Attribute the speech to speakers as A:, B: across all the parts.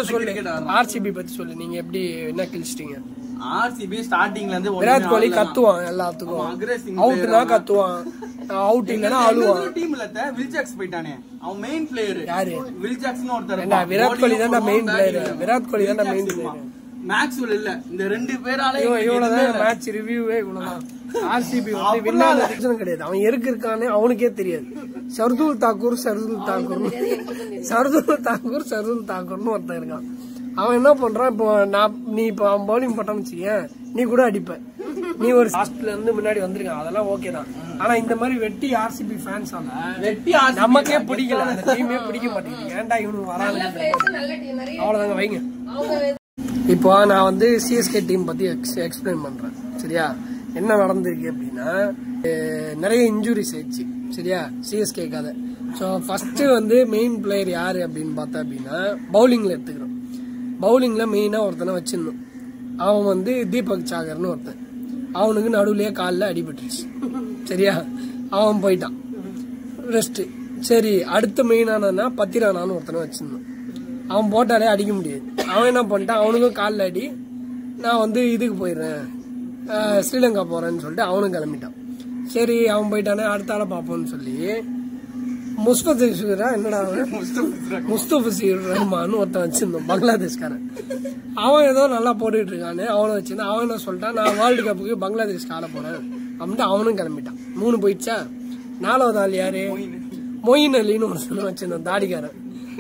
A: First சொல்லு RCB பத்தி சொல்லு நீங்க எப்படி என்ன கிழிச்சிட்டீங்க
B: ஆர்சிபி ஸ்டார்டிங்ல இருந்து
A: விராட் கோலி கத்துவான் எல்லாத்துக்கும்
B: aggressive
A: அவுட்னா கத்துவான் அவுட் இல்லைன்னா அழுவான்
B: டீம்ல வில்ஜாக்ஸ் போயிட்டானே அவன் மெயின் பிளேயர்
A: யாரு
B: வில்ஜாக்ஸ்னு ஒருத்தர்
A: ஏண்டா,
B: இருப்பான்.
A: விராட் கோலி
B: Bowling
A: தான்டா
B: போடுவான்,
A: main player.
B: batting
A: Virat Kohli தான்டா main
B: வில்ஜாக்ஸ்
A: player.
B: இருப்பான். மேக்ஸ்வெல் இல்ல இந்த ரெண்டு பேரால
A: இவன்
B: எங்களுக்கு எதுவுமே
A: இவ்வளவுதான்
B: இல்ல.
A: மேட்ச் ரிவ்யூவே இவ்வளவுதான் ஆர்சிபி வந்து வின்னாத ரீசன் கிடையாது அவன் எருக்கு இருக்கானே அவனுக்கே தெரியாது சர்துல் தாக்கூர் சர்துல் தாக்கூர் சர்துல் தாக்கூர் சர்துல் தாக்கூர்னு ஒருத்தன் இருக்கான் அவன் என்ன பண்றான் இப்போ நான் நீ இப்போ அவன் பவுலிங் போட்டான்னு வச்சுக்கேன் நீ கூட அடிப்ப நீ ஒரு ஹாஸ்டல்ல இருந்து முன்னாடி வந்திருக்கான் அதெல்லாம் ஓகே தான் ஆனா இந்த மாதிரி வெட்டி ஆர்சிபி ஃபேன்ஸ்
B: வெட்டி RCB
A: நமக்கே பிடிக்கல அந்த டீமே பிடிக்க மாட்டேங்குது ஏன்டா இவனுக்கு வராங்க
C: நல்ல டீம் நிறைய
A: அவ்வளவுதாங்க வைங்க
C: அவங்க
A: இப்போ நான் வந்து சிஎஸ்கே டீம் பத்தி எக்ஸ்பிளைன் பண்றேன் சரியா என்ன நடந்திருக்கு அப்படின்னா அஹ், நிறைய இன்ஜுரிஸ் ஆயிடுச்சு சரியா சிஎஸ்கே கதை ஸோ ஃபர்ஸ்ட் வந்து மெயின் பிளேயர் யாரு அப்படின்னு பார்த்தா அப்படின்னா பவுலிங்ல எடுத்துக்கிறோம் பவுலிங்ல மெயினா ஒருத்தனை வச்சிருந்தோம் அவன் வந்து தீபக் சாகர்னு ஒருத்தன் அவனுக்கு நடுவுலயே காலில் அடிபட்டுருச்சு சரியா அவன் போயிட்டான் ரெஸ்ட் சரி அடுத்த மெயினானா பத்திரானான்னு ஒருத்தனை வச்சிருந்தோம் அவன் போட்டாலே அடிக்க முடியாது அவன் என்ன பண்ணிட்டான் அவனுக்கும் காலில் அடி நான் வந்து இதுக்கு போயிடுறேன் அஹ், ஸ்ரீலங்கா போறேன்னு சொல்லிட்டு அவனும் கிளம்பிட்டான் சரி அவன் போயிட்டானே அடுத்த ஆளை பார்ப்போம்னு சொல்லி முஸ்தபிசுரா என்னடா அவன் முஸ்தபிசுர் ரஹ்மான் ஒருத்தன் வச்சிருந்தோம் பங்களாதேஷ்காரன் அவன் ஏதோ நல்லா போட்டுட்டு இருக்கானு அவனை வச்சிருந்தான் அவன் என்ன சொல்லிட்டான் நான் வேர்ல்டு கப்புக்கு பங்களாதேஷ்க்கு ஆட போறேன் அப்படின்ட்டு அவனும் கிளம்பிட்டான் மூணு போயிடுச்சா நாலாவது ஆள் யாரு மொயின் அலின்னு ஒரு சொன்ன வச்சிருந்தான் தாடிக்காரன்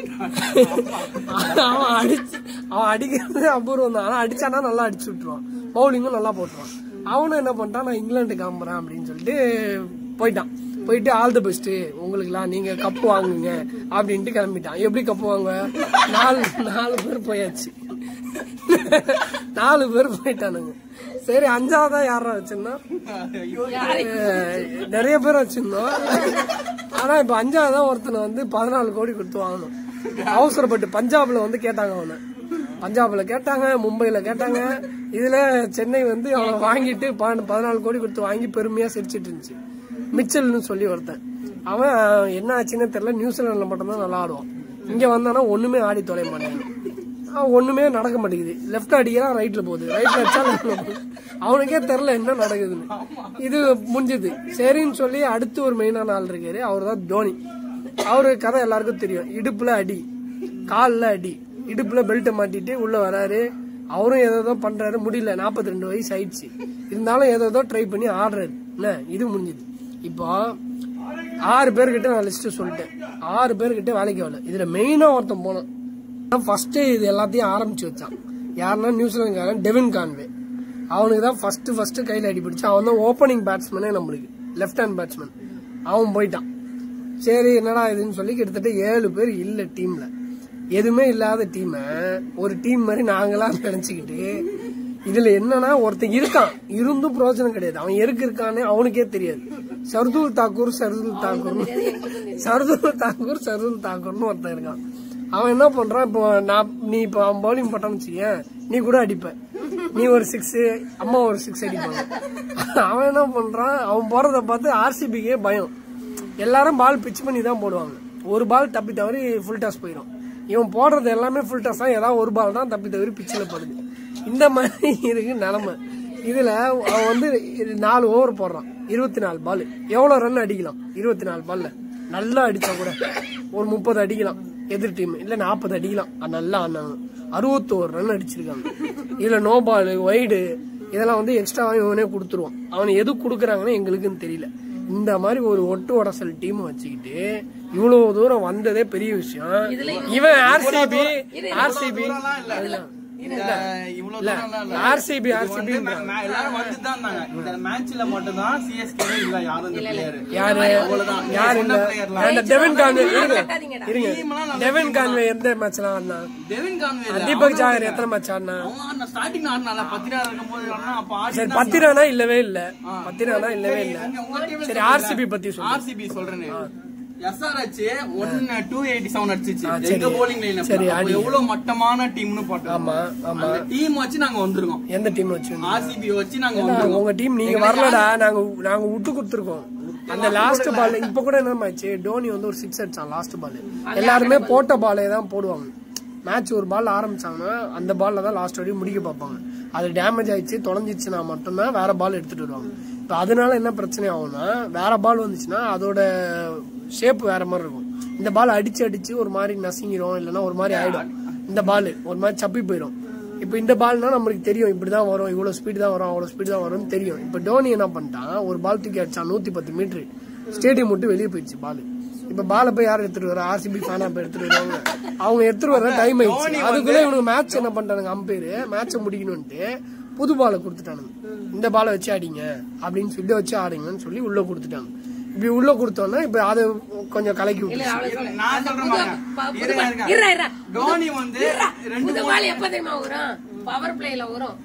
A: அவன் அடிச்சு அவன் அடிக்கிறது அபூர்வம் தான் ஆனா அடிச்சானா நல்லா அடிச்சு விட்டுருவான் பவுலிங்கும் நல்லா போட்டுருவான் அவனும் என்ன பண்ணிட்டான் நான் இங்கிலாந்து கிளம்புறேன் அப்படின்னு சொல்லிட்டு போயிட்டான் போயிட்டு ஆல் தி பெஸ்ட் உங்களுக்குலாம் நீங்க கப்பு வாங்குங்க அப்படின்ட்டு கிளம்பிட்டான் எப்படி கப்பு வாங்க நாலு நாலு பேர் போயாச்சு நாலு பேர் போயிட்டானுங்க சரி அஞ்சாவதா யாரா வச்சிருந்தோம் அஹ் நிறைய பேர் வச்சிருந்தோம் ஆனா இப்ப அஞ்சாவதா ஒருத்தனை வந்து பதினாலு கோடி கொடுத்து வாங்கணும் அவசரப்பட்டு பஞ்சாப்ல வந்து கேட்டாங்க அவனை பஞ்சாப்ல கேட்டாங்க மும்பைல கேட்டாங்க இதுல சென்னை வந்து அவனை வாங்கிட்டு பன்னெண்டு- பதினாலு கோடி கொடுத்து வாங்கி பெருமையா சிரிச்சிட்டு இருந்துச்சு மிச்சல்னு சொல்லி ஒருத்தன் அவன் என்ன ஆச்சுன்னே தெரியல நியூசிலாந்துல மட்டும்தான் நல்லா ஆடுவான் இங்க வந்தானா ஒண்ணுமே ஆடி தொலைய மாட்டேன் அவன் ஒண்ணுமே நடக்க மாட்டேங்குது லெஃப்ட் அடிக்கிறான் ரைட்ல போகுது ரைட்ல அடிச்சா லெஃப்ட்ல போகுது அவனுக்கே தெரியல என்ன நடக்குதுன்னு இது முடிஞ்சது சரின்னு சொல்லி அடுத்து ஒரு மெயினான ஆள் இருக்காரு அவர் தான் தோனி அவரு கதை எல்லாருக்கும் தெரியும் இடுப்புல அடி கால்ல அடி இடுப்புல பெல்ட்டை மாட்டிட்டு உள்ள வராரு அவரும் ஏதோ பண்றாரு முடியல 42 ரெண்டு வயசு ஆயிடுச்சு இருந்தாலும் ஏதோ ட்ரை பண்ணி ஆடுறாரு என்ன இது முடிஞ்சது இப்போ ஆறு பேர்கிட்ட நான் லிஸ்ட் சொல்லிட்டேன் ஆறு பேர்கிட்ட வேலைக்கு வரல இதுல மெயினா ஒருத்தன் போனான் ஃபர்ஸ்ட் இது எல்லாத்தையும் ஆரம்பிச்சு வச்சான் யாருன்னா நியூசிலாந்துக்காரன் டெவின் கான்வே அவனுக்கு தான் ஃபர்ஸ்ட் ஃபர்ஸ்ட் கையில அடி பிடிச்சான் அவன் தான் ஓப்பனிங் பேட்ஸ்மேனே நம்மளுக்கு லெஃப்ட் ஹேண்ட் பேட்ஸ்மேன் அவன் போயிட்டான் சரி என்னடா இதுன்னு சொல்லி கிட்டத்தட்ட ஏழு பேர் இல்ல டீம்ல எதுவுமே இல்லாத டீமை ஒரு டீம் மாதிரி நாங்களா நினைச்சுக்கிட்டு இதுல என்னன்னா ஒருத்தன் இருக்கான் இருந்தும் பிரயோஜனம் கிடையாது அவன் எருக்கு இருக்கான்னு அவனுக்கே தெரியாது சர்துல் தாக்கூர் சர்துல் தாக்கூர் சர்துல் தாக்கூர் சர்துல் தாக்கூர்னு ஒருத்தன் இருக்கான் அவன் என்ன பண்றான் இப்போ நான் நீ இப்போ அவன் பவுலிங் போட்டான்னு வச்சுக்கேன் நீ கூட அடிப்ப நீ ஒரு சிக்ஸ் அம்மா ஒரு சிக்ஸ் அடிப்பாங்க அவன் என்ன பண்றான் அவன் போறத பார்த்து ஆர்சிபிக்கே பயம் எல்லாரும் பால் பிச் பண்ணி தான் போடுவாங்க ஒரு பால் தப்பி தவறி ஃபுல் டாஸ் போயிடும் இவன் போடுறது எல்லாமே ஃபுல் டாஸ் தான் ஏதாவது ஒரு பால் தான் தப்பி தவறி பிச்சில் படுது இந்த மாதிரி இருக்கு நிலைமை இதுல அவன் வந்து இது நாலு ஓவர் போடுறான் இருபத்தி நாலு பால் எவ்வளவு ரன் அடிக்கலாம் இருபத்தி நாலு பால்ல நல்லா அடிச்சா கூட ஒரு முப்பது அடிக்கலாம் எதிர் டீம் இல்ல நாற்பது அடிக்கலாம் அது நல்லா ஆனாங்க அறுபத்தோரு ரன் அடிச்சிருக்காங்க இதுல நோ பால் வைடு இதெல்லாம் வந்து எக்ஸ்ட்ரா இவனே கொடுத்துருவான் அவன் எது கொடுக்குறாங்கன்னு எங்களுக்குன்னு தெரியல இந்த மாதிரி ஒரு ஒட்டு உடசல் டீம் வச்சுக்கிட்டு இவ்வளவு தூரம் வந்ததே பெரிய விஷயம் இவன் ஆர்சிபி ஆர்சிபி
B: இந்த இவ்வளவு
A: இல்ல
B: தூரம் இல்ல.
A: ஆர்சிபி ஆர்சிபி
B: வந்து மே- மே- எல்லாரும் வந்துட்டு தான் இருந்தாங்க இந்த மேட்ச்ல மட்டும் தான் சிஎஸ்கே இல்ல யாரும் இந்த பிளேயர்
A: யாரு
B: அவ்வளவுதான்
A: யாரு இல்ல
B: பிளேயர்லாம்
A: அந்த டெவின் கான்வே இருங்க
C: கட்டாதீங்கடா.
A: இருங்க
B: டீம்லாம் நல்லா
A: டெவின் கான்வே எந்த மேட்ச்லாம் ஆடினா
B: டெவின் கான்வே இல்ல.
A: தீபக் ஜாகர் எத்தனை மேட்ச் ஆடினா
B: அவன் ஆடின ஸ்டார்டிங் ஆடினால பத்தினாறு இருக்கும்போது ஆடினா அப்ப ஆடி
A: சரி பத்திரானா இல்லவே இல்ல பத்திரானா இல்லவே இல்ல
B: உங்க- உங்க team ல
A: சரி ஆர்சிபி பத்தி சொல்லு
B: ஆர்சிபி சொல்றேன்னு SRH one two eighty seven அடிச்சிச்சு
A: ஆ,
B: எங்க
A: சரி.
B: போலிங் லைன்
A: சரி, அடி.
B: எவ்வளவு மட்டமான டீம்னு போட்டோம்
A: ஆமா ஆமா
B: அந்த டீம் வச்சு நாங்க வந்திருக்கோம்
A: எந்த டீம் வச்சு
B: ஆர்சிபி வச்சு நாங்க
A: ஏன்னா,
B: வந்திருக்கோம்
A: உங்க டீம் நீங்க வரலடா நாங்க நாங்க விட்டு கொடுத்துருக்கோம் அந்த லாஸ்ட் பால் இப்ப கூட என்ன ஆச்சு டோனி வந்து ஒரு சிக்ஸ் அடிச்சான் லாஸ்ட் பால் எல்லாருமே போட்ட பாலே தான் போடுவாங்க மேட்ச் ஒரு பால் ஆரம்பிச்சாங்கன்னா அந்த பால்ல தான் லாஸ்ட் வரையும் முடிக்க பார்ப்பாங்க அது டேமேஜ் ஆயிடுச்சு தொலைஞ்சிச்சுன்னா மட்டும்தான் வேற பால் எடுத்துட்டு வருவாங்க இப்போ அதனால என்ன பிரச்சனை ஆகும்னா வேற பால் வந்துச்சுன்னா அதோட ஷேப் வேற மாதிரி இருக்கும் இந்த பால் அடிச்சு அடிச்சு ஒரு மாதிரி நசுங்கிரும் இல்லைன்னா ஒரு மாதிரி ஆயிடும் இந்த பால் ஒரு மாதிரி சப்பி போயிடும் இப்போ இந்த பால்னா நம்மளுக்கு தெரியும் இப்படிதான் வரும் இவ்வளவு ஸ்பீடு தான் வரும் அவ்வளவு ஸ்பீடு தான் வரும்னு தெரியும் இப்போ டோனி என்ன பண்ணிட்டான் ஒரு பால் தூக்கி அடிச்சான் நூத்தி பத்து மீட்டர் ஸ்டேடியம் விட்டு வெளியே போயிடுச்சு பால் இப்ப பாலை போய் யார் எடுத்துட்டு வர ஆர்சிபி ஃபேனா போய் எடுத்துட்டு வருவாங்க அவங்க எடுத்துட்டு வர டைம் ஆயிடுச்சு அதுக்குள்ள இவனுக்கு மேட்ச் என்ன பண்றானுங்க அம்பையர் மேட்சை முடிக்கணும்ட்டு புது பாலை கொடுத்துட்டானுங்க இந்த பாலை வச்சு ஆடிங்க அப்படின்னு சொல்லி வச்சு ஆடுங்கன்னு சொல்லி உள்ள கொடுத்துட்டாங்க இப்படி உள்ள கொடுத்தோன்னா இப்ப அதை கொஞ்சம் கலக்கி விட்டு
B: நான் சொல்றேன் பாருங்க. இருங்க, இருங்க.
C: இருடா, இருடா.
B: டோனி வந்து ரெண்டு
C: புது பால் எப்ப தெரியுமா வரும் பவர் பிளேல வரும்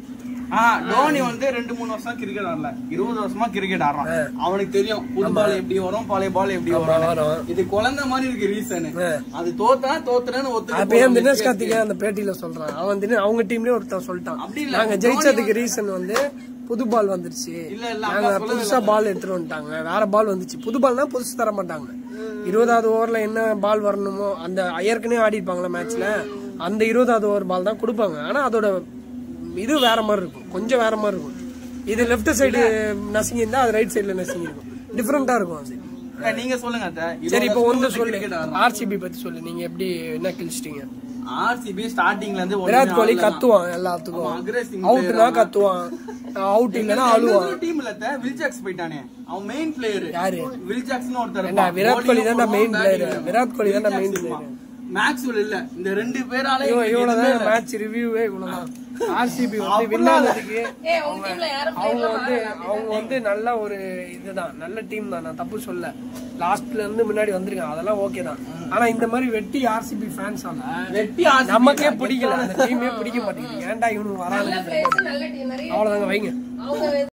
B: ஆ டோனி வந்து ரெண்டு மூணு வருஷம் கிரிக்கெட் ஆடல இருபது வருஷமா கிரிக்கெட் ஆடுறான் அவனுக்கு தெரியும் புது பால் எப்படி வரும் பழைய பால் எப்படி வரும்
A: வரும்.
B: இது குழந்தை மாதிரி இருக்கு ரீசன் அது தோத்தா தோத்துறேன்னு
A: அப்ப ஏன் தினேஷ்
B: ஒத்துக்க
A: கார்த்திகே அந்த பேட்டியில சொல்றான் அவன் தினே அவங்க டீம்லயே ஒருத்தன் சொல்லிட்டான்
B: அப்படி இல்ல.
A: நாங்க ஜெயிச்சதுக்கு ரீசன் வந்து புது பால் வந்துருச்சு
B: இல்ல, இல்ல,
A: நாங்க
B: அப்பா சொல்லவே
A: புதுசா பால் எடுத்துட்டு வந்துட்டாங்க வேற பால் வந்துச்சு புது பால்னா புதுசு தர மாட்டாங்க இருபதாவது ஓவர்ல என்ன பால் வரணுமோ அந்த ஏற்கனவே ஆடி இருப்பாங்களா மேட்ச்ல அந்த இருபதாவது ஓவர் பால் தான் கொடுப்பாங்க ஆனா அதோட இது வேற மாதிரி இருக்கும் கொஞ்சம் வேற மாதிரி இருக்கும் இது லெஃப்ட் சைடு நசுங்கி இருந்தா அது ரைட் சைடுல நசுங்கி இருக்கும் டிஃப்ரெண்டா இருக்கும் அது
B: ஏ, நீங்க சொல்லுங்க அத்தை. இருபது
A: சரி இப்போ
B: வருஷமா
A: வந்து சொல்லு
B: cricket ஆடுறான்.
A: ஆர்சிபி பத்தி சொல்லு நீங்க எப்படி என்ன கிழிச்சிட்டீங்க
B: RCB ஸ்டார்டிங்ல இருந்து ஒண்ணுமே
A: விராட் கோலி
B: ஆடல தான்.
A: கத்துவான்
B: அவன்
A: எல்லாத்துக்கும்
B: aggressive
A: அவுட்னா
B: player
A: கத்துவான் அவுட் இல்லனா அழுவான்
B: டீம் இல்ல அத்தை, வில் ஜாக்ஸ் போயிட்டானே அவன் மெயின் பிளேயர்
A: யாரு?
B: வில் ஜாக்ஸ்னு ஒருத்தர்
A: ஏண்டா,
B: இருப்பான்.
A: விராட் கோலி
B: bowling
A: தான்டா main
B: போடுவான்,
A: player.
B: batting
A: விராட் கோலி தான்டா
B: வில்
A: main
B: ஜாக்ஸ்
A: player.
B: இருப்பான். மேக்ஸ்வெல் இல்ல இந்த ரெண்டு பேரால
A: இவன்
B: எங்களுக்கு எதுவுமே
A: இவ்வளவுதான்
B: இல்ல.
A: மேட்ச் ரிவ்யூவே இவ்வளவுதான் ஆர்சிபி வந்து
B: அப்படிலாம்
A: வின் ஆனதுக்கு
C: ஏய் உங்க டீம்ல யாரும்
A: அவங்க வந்து அவங்க வந்து நல்ல ஒரு இதுதான் நல்ல டீம் தான் நான் தப்பு சொல்ல லாஸ்ட்ல இருந்து முன்னாடி வந்திருக்காங்க அதெல்லாம் ஓகே தான் ஆனா இந்த மாதிரி வெட்டி ஆர்சிபி ஃபேன்ஸால
B: வெட்டி RCB
A: நமக்கே
B: தான்.
A: பிடிக்கல அந்த டீமே பிடிக்க மாட்டேங்குது ஏன்டா இவனுக்கு வராது
C: நல்ல பிளேயர்ஸ் நல்ல டீம் நிறைய
A: அவ்வளவுதாங்க வைங்க
C: அவங்க